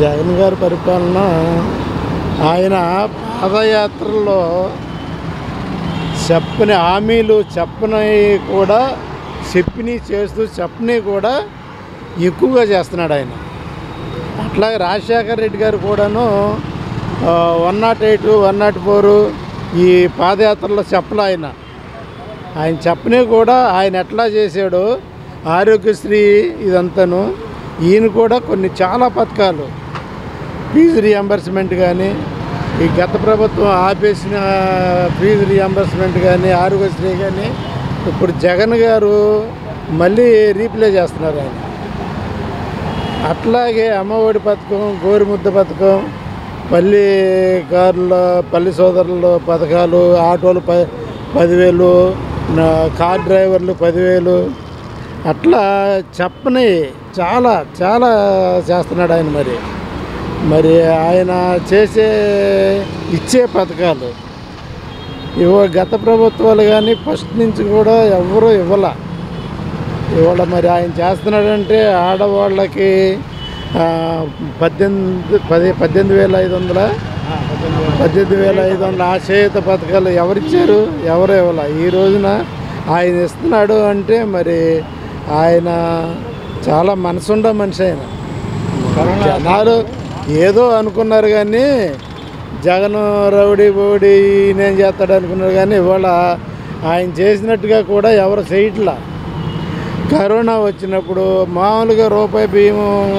జగన్ గారి పరిపాలన ఆయన పాదయాత్రలో చెప్పని హామీలు చెప్పని కూడా చెప్పిని చేస్తూ చెప్పని కూడా ఎక్కువగా చేస్తున్నాడు ఆయన అట్లాగే రాజశేఖర రెడ్డి గారు కూడాను one nought eight one nought four ఈ పాదయాత్రలో చెప్పలే ఆయన ఆయన చెప్పనే కూడా ఆయన ఎట్లా చేశాడో ఆరోగ్యశ్రీ ఇదంతాను ఈయన కూడా కొన్ని చాలా పథకాలు ఫీజు రియంబర్స్మెంట్ కానీ ఈ గత ప్రభుత్వం ఆపేసిన ఫీజు రియంబర్స్మెంట్ కానీ ఆరోగ్యశ్రీ కానీ ఇప్పుడు జగన్ గారు మళ్ళీ రీప్లే చేస్తున్నారు ఆయన అట్లాగే అమ్మఒడి పథకం గోరుముద్ద పథకం పల్లి కార్ల పల్లి సోదరుల పథకాలు ఆటోలు ప పదివేలు నా కార్ డ్రైవర్లు పదివేలు అట్లా చెప్పని చాలా చాలా చేస్తున్నాడు ఆయన మరి మరి ఆయన చేసే ఇచ్చే పథకాలు ఇవ గత ప్రభుత్వాలు కానీ ఫస్ట్ నుంచి కూడా ఎవరు ఇవ్వాల ఇవాళ మరి ఆయన చేస్తున్నాడంటే ఆడవాళ్ళకి ఆ, పద్దెనిమిది పది పద్దెనిమిది వేల ఐదు వందల పద్దెనిమిది వేల ఐదు వందల ఆశయత పథకాలు ఎవరిచ్చారు ఎవరు ఇవ్వాల ఈ రోజున ఆయన ఇస్తున్నాడు అంటే మరి ఆయన చాలా మనసుండ మనిషి ఆయన జనాలు ఏదో అనుకున్నారు కానీ జగన్ రౌడీ బోడీ నేను చేస్తాడు అనుకున్నారు కానీ ఇవాళ ఆయన చేసినట్టుగా కూడా ఎవరు చేయట్లా కరోనా వచ్చినప్పుడు మామూలుగా రూపాయి బియ్యం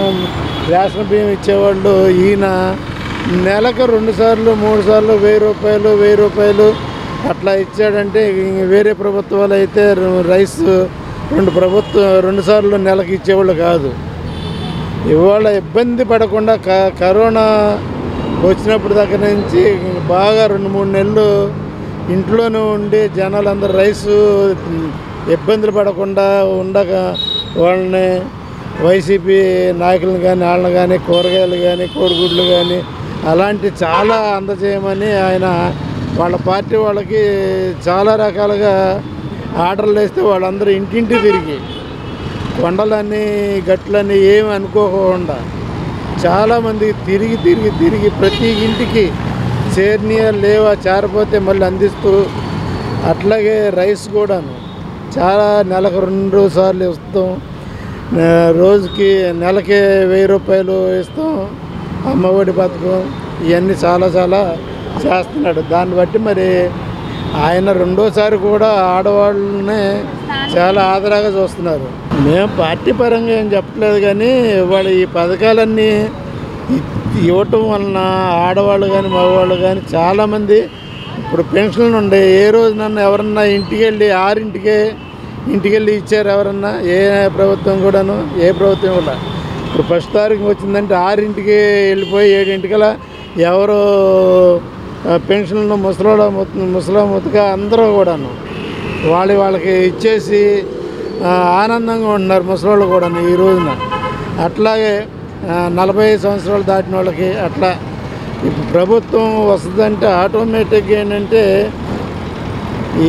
రేషన్ బియ్యం ఇచ్చేవాళ్ళు ఈయన నెలకు రెండు సార్లు మూడు సార్లు వెయ్యి రూపాయలు వెయ్యి రూపాయలు అట్లా ఇచ్చాడంటే ఇంక వేరే ప్రభుత్వాలు అయితే ర- రైస్ రెండు ప్రభుత్వం రెండు సార్లు నెలకు ఇచ్చేవాళ్ళు కాదు ఇవాళ ఇబ్బంది పడకుండా క కరోనా వచ్చినప్పుడు దగ్గర నుంచి బాగా రెండు మూడు నెలలు ఇంట్లోనే ఉండి జనాలందరూ రైసు ఇబ్బందులు పడకుండా ఉండగా వాళ్ళని వైసీపీ నాయకులను కానీ వాళ్ళని కానీ కూరగాయలు కానీ కోడిగుడ్లు కానీ అలాంటి చాలా అందజేయమని ఆయన వాళ్ళ పార్టీ వాళ్ళకి చాలా రకాలుగా ఆర్డర్లు వేస్తే వాళ్ళందరూ ఇంటింటి తిరిగి కొండలన్నీ గట్లన్నీ ఏమి అనుకోకుండా చాలామంది తిరిగి తిరిగి తిరిగి ప్రతి ఇంటికి చేర్నియా లేవా చారిపోతే మళ్ళీ అందిస్తూ అట్లాగే రైస్ కూడాను చాలా నెలకు రెండు సార్లు ఇస్తాం ఆ, రోజుకి నెలకి వెయ్యి రూపాయలు ఇస్తాం అమ్మఒడి పథకం ఇవన్నీ చాలా చాలా చేస్తున్నాడు దాన్ని బట్టి మరి ఆయన రెండోసారి కూడా ఆడవాళ్ళనే చాలా ఆదరాగా చూస్తున్నారు మేము పార్టీ పరంగా ఏం చెప్పలేదు కానీ వాళ్ళ ఈ పథకాలన్నీ ఇ- ఇవ్వటం వలన ఆడవాళ్ళు కానీ మగవాళ్ళు కానీ చాలామంది ఇప్పుడు పెన్షన్లు ఉండే ఏ రోజునన్నా ఎవరన్నా ఇంటికి వెళ్ళి ఆరింటికే ఇంటికి వెళ్ళి ఇచ్చారు ఎవరన్నా ఏ ప్రభుత్వం కూడాను ఏ ప్రభుత్వం కూడా ఇప్పుడు ఫస్ట్ తారీఖు వచ్చిందంటే ఆరింటికి వెళ్ళిపోయి ఏడింటికల్లా ఎవరు ఆ, పెన్షన్లు ముసలోడ ముసలో ముతక అందరూ కూడాను వాళ్ళు వాళ్ళకి ఇచ్చేసి ఆ, ఆనందంగా ఉంటున్నారు ముసలోళ్ళు కూడాను ఈ రోజున అట్లాగే ఆ, నలభై సంవత్సరాలు దాటిన వాళ్ళకి అట్లా ఇప్పుడు ప్రభుత్వం వస్తుందంటే ఆటోమేటిక్గా ఏంటంటే ఈ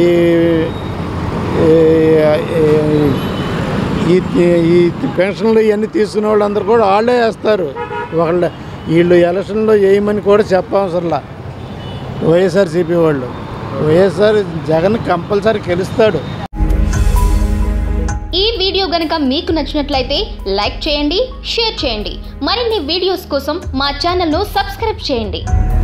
ఈ- ఈ ఈ పెన్షన్లు ఇవన్నీ తీసుకునే వాళ్ళందరూ కూడా వాళ్ళే వేస్తారు వాళ్ళ వీళ్ళు ఎలక్షన్లో వేయమని కూడా చెప్పవసరంలా వైఎస్ఆర్సీపీ వాళ్ళు వైఎస్ఆర్ జగన్ కంపల్సరీ గెలుస్తాడు ఈ వీడియో గనుక మీకు నచ్చినట్లయితే లైక్ చేయండి షేర్ చేయండి మరిన్ని వీడియోస్ కోసం మా ఛానల్ను సబ్స్క్రైబ్ చేయండి